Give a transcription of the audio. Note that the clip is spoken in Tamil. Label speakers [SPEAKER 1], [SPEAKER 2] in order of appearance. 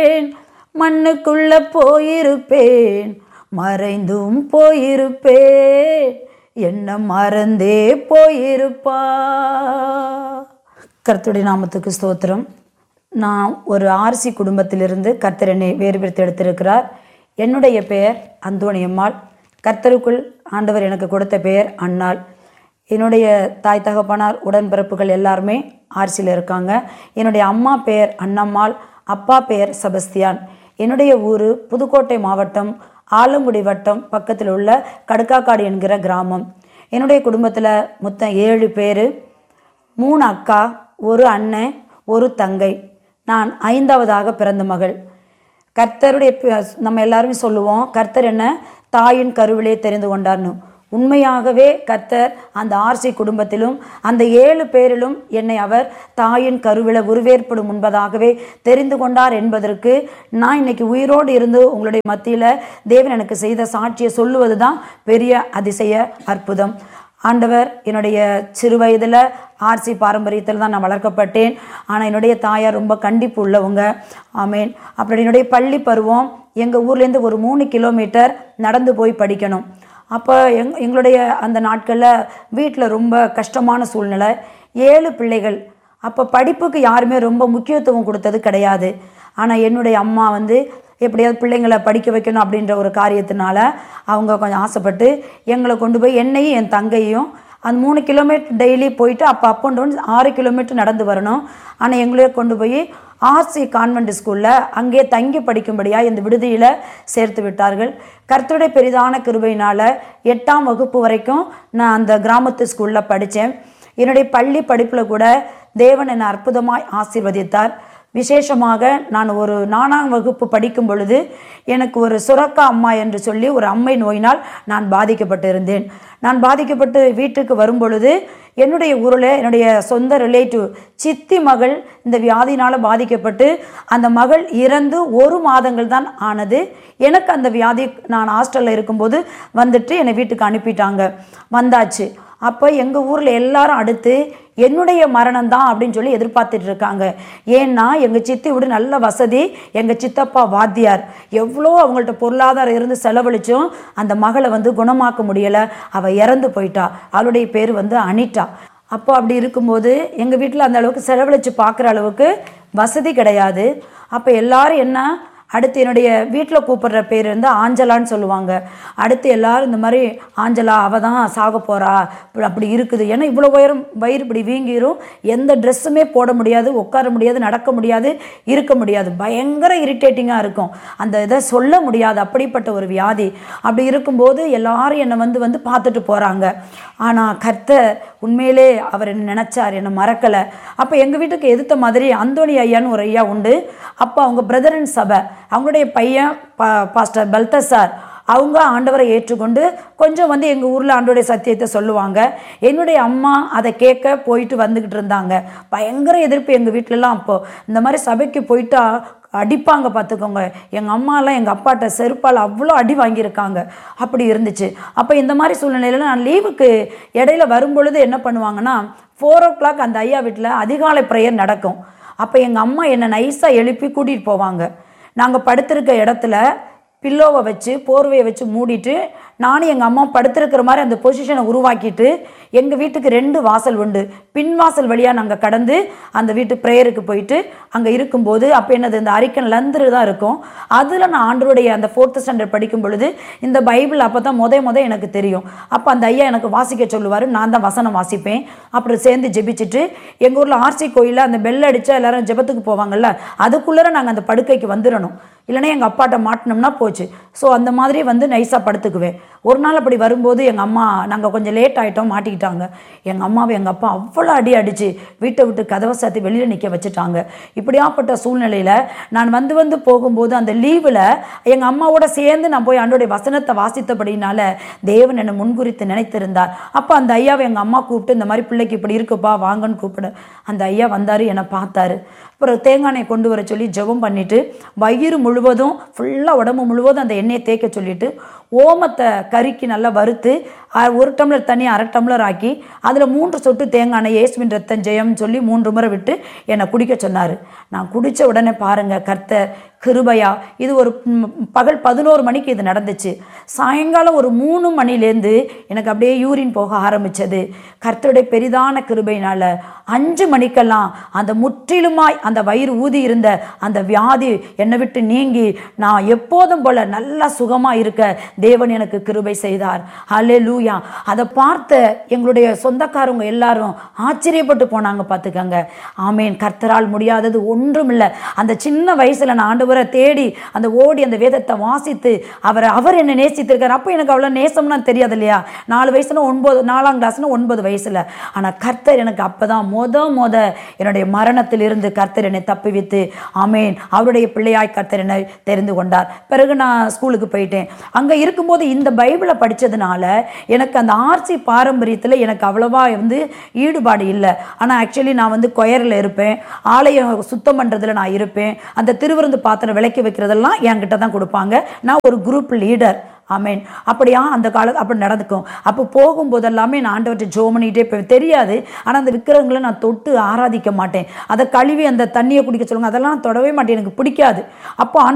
[SPEAKER 1] மண்ணுக்குள்ள போயிருப்பேன் மறைந்தும் போயிருப்பேன் என்ன மறந்தே போயிருப்பா கர்த்தருடைய நாமத்துக்கு ஸ்தோத்திரம் நான் ஒரு ஆர்சி குடும்பத்திலிருந்து கர்த்தர் என்னை வேறு பிரித்து எடுத்திருக்கிறார் என்னுடைய பெயர் அந்தோணியம்மாள் கர்த்தருக்குள் ஆண்டவர் எனக்கு கொடுத்த பெயர் அன்னாள் என்னுடைய தாய் தகப்பனார் உடன்பிறப்புகள் எல்லாருமே ஆர்சியில் இருக்காங்க என்னுடைய அம்மா பெயர் அன்னம்மாள் அப்பா பெயர் செபஸ்தியான் என்னுடைய ஊர் புதுக்கோட்டை மாவட்டம் ஆலங்குடி வட்டம் பக்கத்தில் உள்ள கடுக்காக்காடு என்கிற கிராமம் என்னுடைய குடும்பத்தில் மொத்தம் ஏழு பேர் மூணு அக்கா ஒரு அண்ணன் ஒரு தங்கை நான் ஐந்தாவதாக பிறந்த மகள் கர்த்தருடைய ப- நம்ம எல்லாருமே சொல்லுவோம் கர்த்தர் என்ன தாயின் கருவிலே தெரிந்து கொண்டார்னு உண்மையாகவே கர்த்தர் அந்த ஆர்சி குடும்பத்திலும் அந்த ஏழு பேரிலும் என்னை அவர் தாயின் கருவில உருவேற்படும் முன்பதாகவே தெரிந்து கொண்டார் என்பதற்கு நான் இன்னைக்கு உயிரோடு இருந்து உங்களுடைய மத்தியில் தேவன் எனக்கு செய்த சாட்சியை சொல்லுவது தான் பெரிய அதிசய அற்புதம் ஆண்டவர் என்னுடைய சிறு வயதில் ஆர்சி பாரம்பரியத்தில் தான் நான் வளர்க்கப்பட்டேன் ஆனால் என்னுடைய தாயார் ரொம்ப கண்டிப்பு உள்ளவங்க ஆமேன் அப்புறம் என்னுடைய பள்ளி பருவம் எங்கள் ஊர்லேருந்து ஒரு மூணு கிலோமீட்டர் நடந்து போய் படிக்கணும் அப்போ எங் எங்களுடைய அந்த நாட்களில் வீட்டில் ரொம்ப கஷ்டமான சூழ்நிலை ஏழு பிள்ளைகள் அப்போ படிப்புக்கு யாருமே ரொம்ப முக்கியத்துவம் கொடுத்தது கிடையாது ஆனால் என்னுடைய அம்மா வந்து எப்படியாவது பிள்ளைங்களை படிக்க வைக்கணும் அப்படின்ற ஒரு காரியத்தினால அவங்க கொஞ்சம் ஆசைப்பட்டு எங்களை கொண்டு போய் என்னையும் என் தங்கையும் அந்த மூணு கிலோமீட்டர் டெய்லி போயிட்டு அப்போ அப் அண்ட் டவுன் ஆறு கிலோமீட்டர் நடந்து வரணும் ஆனால் எங்களையே கொண்டு போய் ஆர்சி கான்வென்ட் ஸ்கூலில் அங்கே தங்கி படிக்கும்படியாக இந்த விடுதியில் சேர்த்து விட்டார்கள் கர்த்தருடைய பெரிதான கிருபையினால் எட்டாம் வகுப்பு வரைக்கும் நான் அந்த கிராமத்து ஸ்கூலில் படித்தேன் என்னுடைய பள்ளி படிப்பில் கூட தேவன் என்னை அற்புதமாய் ஆசீர்வதித்தார் விசேஷமாக நான் ஒரு நானாம் வகுப்பு படிக்கும் பொழுது எனக்கு ஒரு சுரக்கா அம்மா என்று சொல்லி ஒரு அம்மை நோயினால் நான் பாதிக்கப்பட்டிருந்தேன் நான் பாதிக்கப்பட்டு வீட்டுக்கு வரும் பொழுது என்னுடைய ஊரில் என்னுடைய சொந்த ரிலேட்டிவ் சித்தி மகள் இந்த வியாதியினால் பாதிக்கப்பட்டு அந்த மகள் இறந்து ஒரு மாதங்கள் தான் ஆனது எனக்கு அந்த வியாதி நான் ஹாஸ்டலில் இருக்கும்போது வந்துட்டு என்னை வீட்டுக்கு அனுப்பிட்டாங்க வந்தாச்சு அப்போ எங்கள் ஊரில் எல்லாரும் அடுத்து என்னுடைய மரணம் தான் அப்படின்னு சொல்லி எதிர்பார்த்துட்டு இருக்காங்க ஏன்னா எங்கள் சித்தி விட நல்ல வசதி எங்கள் சித்தப்பா வாத்தியார் எவ்வளோ அவங்கள்ட்ட பொருளாதாரம் இருந்து செலவழிச்சும் அந்த மகளை வந்து குணமாக்க முடியலை அவள் இறந்து போயிட்டா அவளுடைய பேர் வந்து அனிட்டா அப்போ அப்படி இருக்கும்போது எங்கள் வீட்டில் அந்த அளவுக்கு செலவழித்து பார்க்குற அளவுக்கு வசதி கிடையாது அப்போ எல்லாரும் என்ன அடுத்து என்னுடைய வீட்டில் கூப்பிடுற பேர் வந்து ஆஞ்சலான்னு சொல்லுவாங்க அடுத்து எல்லாரும் இந்த மாதிரி ஆஞ்சலா அவ தான் சாக போகிறா அப்படி இருக்குது ஏன்னா இவ்வளோ உயரம் வயிறு இப்படி வீங்கிரும் எந்த ட்ரெஸ்ஸுமே போட முடியாது உட்கார முடியாது நடக்க முடியாது இருக்க முடியாது பயங்கர இரிட்டேட்டிங்காக இருக்கும் அந்த இதை சொல்ல முடியாது அப்படிப்பட்ட ஒரு வியாதி அப்படி இருக்கும்போது எல்லாரும் என்னை வந்து வந்து பார்த்துட்டு போகிறாங்க ஆனால் கர்த்தர் உண்மையிலே அவர் என்ன நினச்சார் என்னை மறக்கலை அப்போ எங்கள் வீட்டுக்கு எதிர்த்த மாதிரி அந்தோணி ஐயான்னு ஒரு ஐயா உண்டு அப்போ அவங்க பிரதரன் சபை அவங்களுடைய பையன் பா பாஸ்டர் பல்தசார் அவங்க ஆண்டவரை ஏற்றுக்கொண்டு கொஞ்சம் வந்து எங்கள் ஊரில் ஆண்டோடைய சத்தியத்தை சொல்லுவாங்க என்னுடைய அம்மா அதை கேட்க போயிட்டு வந்துக்கிட்டு இருந்தாங்க பயங்கர எதிர்ப்பு எங்கள் வீட்டிலலாம் அப்போது இந்த மாதிரி சபைக்கு போயிட்டா அடிப்பாங்க பார்த்துக்கோங்க எங்கள் அம்மாலாம் எங்கள் அப்பாட்ட செருப்பால் அவ்வளோ அடி வாங்கியிருக்காங்க அப்படி இருந்துச்சு அப்போ இந்த மாதிரி சூழ்நிலையில் நான் லீவுக்கு இடையில வரும்பொழுது என்ன பண்ணுவாங்கன்னா ஃபோர் ஓ கிளாக் அந்த ஐயா வீட்டில் அதிகாலை ப்ரேயர் நடக்கும் அப்போ எங்கள் அம்மா என்னை நைஸாக எழுப்பி கூட்டிகிட்டு போவாங்க நாங்கள் படுத்திருக்க இடத்துல பில்லோவை வச்சு போர்வையை வச்சு மூடிட்டு நானும் எங்கள் அம்மா படுத்திருக்கிற மாதிரி அந்த பொசிஷனை உருவாக்கிட்டு எங்கள் வீட்டுக்கு ரெண்டு வாசல் உண்டு பின் வாசல் வழியாக நாங்கள் கடந்து அந்த வீட்டு ப்ரேயருக்கு போயிட்டு அங்கே இருக்கும்போது அப்போ என்னது இந்த அரிக்கன் லந்துரு தான் இருக்கும் அதில் நான் ஆண்டருடைய அந்த ஃபோர்த்து ஸ்டாண்டர்ட் படிக்கும் பொழுது இந்த பைபிள் அப்போ தான் முத முத எனக்கு தெரியும் அப்போ அந்த ஐயா எனக்கு வாசிக்க சொல்லுவார் நான் தான் வசனம் வாசிப்பேன் அப்புறம் சேர்ந்து ஜெபிச்சுட்டு எங்கள் ஊரில் ஆர்சி கோயிலில் அந்த பெல் அடித்தா எல்லாரும் ஜெபத்துக்கு போவாங்கல்ல அதுக்குள்ளே நாங்கள் அந்த படுக்கைக்கு வந்துடணும் இல்லைன்னா எங்கள் அப்பாட்ட மாட்டினோம்னா போச்சு ஸோ அந்த மாதிரி வந்து நைஸாக படுத்துக்குவேன் ஒரு நாள் அப்படி வரும்போது எங்கள் அம்மா நாங்கள் கொஞ்சம் லேட் ஆகிட்டோம் மாட்டிக்கிட்டாங்க எங்கள் அம்மாவை எங்கள் அப்பா அவ்வளோ அடி அடித்து வீட்டை விட்டு கதவை சாத்தி வெளியில் நிற்க வச்சுட்டாங்க இப்படியாப்பட்ட சூழ்நிலையில் நான் வந்து வந்து போகும்போது அந்த லீவில் எங்கள் அம்மாவோட சேர்ந்து நான் போய் அன்றோடைய வசனத்தை வாசித்தபடினால தேவன் என்னை முன்குறித்து நினைத்திருந்தார் அப்போ அந்த ஐயாவை எங்கள் அம்மா கூப்பிட்டு இந்த மாதிரி பிள்ளைக்கு இப்படி இருக்குப்பா வாங்கன்னு கூப்பிடு அந்த ஐயா வந்தார் என்னை பார்த்தாரு அப்புறம் தேங்காய் எண்ணெய் கொண்டு வர சொல்லி ஜெபம் பண்ணிட்டு வயிறு முழுவதும் ஃபுல்லாக உடம்பு முழுவதும் அந்த எண்ணெயை தேய்க்க சொல்லிட்டு ஓமத்தை கறிக்கு நல்லா வறுத்து அ- ஒரு டம்ளர் தண்ணி அரை டம்ளர் ஆக்கி அதில் மூன்று சொட்டு தேங்காய் எண்ணெய் இயேசுவின் ரத்தம் ஜெயம்னு சொல்லி மூன்று முறை விட்டு என்னை குடிக்க சொன்னார் நான் குடித்த உடனே பாருங்கள் கர்த்தர் கிருபையா இது ஒரு ம், பகல் பதினோரு மணிக்கு இது நடந்துச்சு சாயங்காலம் ஒரு மூணு மணிலேருந்து எனக்கு அப்படியே யூரின் போக ஆரம்பிச்சது கர்த்தருடைய பெரிதான கிருபையினால அஞ்சு மணிக்கெல்லாம் அந்த முற்றிலுமாய் அந்த வயிறு ஊதி இருந்த அந்த வியாதி என்னை விட்டு நீங்கி நான் எப்போதும் போல நல்லா சுகமாக இருக்க தேவன் எனக்கு கிருபை செய்தார் ஹலே லூயா அதை பார்த்த எங்களுடைய சொந்தக்காரங்க எல்லாரும் ஆச்சரியப்பட்டு போனாங்க பார்த்துக்கங்க ஆமேன் கர்த்தரால் முடியாதது ஒன்றும் இல்லை அந்த சின்ன வயசில் நான் ஆண்டவரை தேடி அந்த ஓடி அந்த வேதத்தை வாசித்து அவரை அவர் என்ன நேசித்திருக்கார் அப்போ எனக்கு அவ்வளோ நேசம்னா தெரியாது இல்லையா நாலு வயசுல ஒன்பது நாலாம் கிளாஸ்னு ஒன்பது வயசில் ஆனால் கர்த்தர் எனக்கு அப்போ தான் மொத மொத என்னுடைய மரணத்திலிருந்து கர்த்தர் என்னை தப்புவித்து ஆமேன் அவருடைய பிள்ளையாய் கர்த்தர் என்னை தெரிந்து கொண்டார் பிறகு நான் ஸ்கூலுக்கு போயிட்டேன் அங்கே இருக்கும்போது இந்த பைபிளை படித்ததுனால எனக்கு அந்த ஆர்சி பாரம்பரியத்தில் எனக்கு அவ்வளவா வந்து ஈடுபாடு இல்லை ஆனால் ஆக்சுவலி நான் வந்து கொயரில் இருப்பேன் ஆலயம் சுத்தம் பண்ணுறதுல நான் இருப்பேன் அந்த திருவிருந்து பாத்திரம் விளக்கி வைக்கிறதெல்லாம் என்கிட்ட தான் கொடுப்பாங்க நான் ஒரு குரூப் லீடர் ஆமேன் அப்படியா அந்த கால அப்படி நடந்துக்கும் அப்போ போகும்போது எல்லாமே நான் ஆண்டவர்கிட்ட ஜோ பண்ணிகிட்டே போய் தெரியாது ஆனால் அந்த விக்கிரகங்களை நான் தொட்டு ஆராதிக்க மாட்டேன் அதை கழுவி அந்த தண்ணியை குடிக்க சொல்லுங்க அதெல்லாம் நான் தொடவே மாட்டேன் எனக்கு பிடிக்காது அப்போ ஆண்டவர்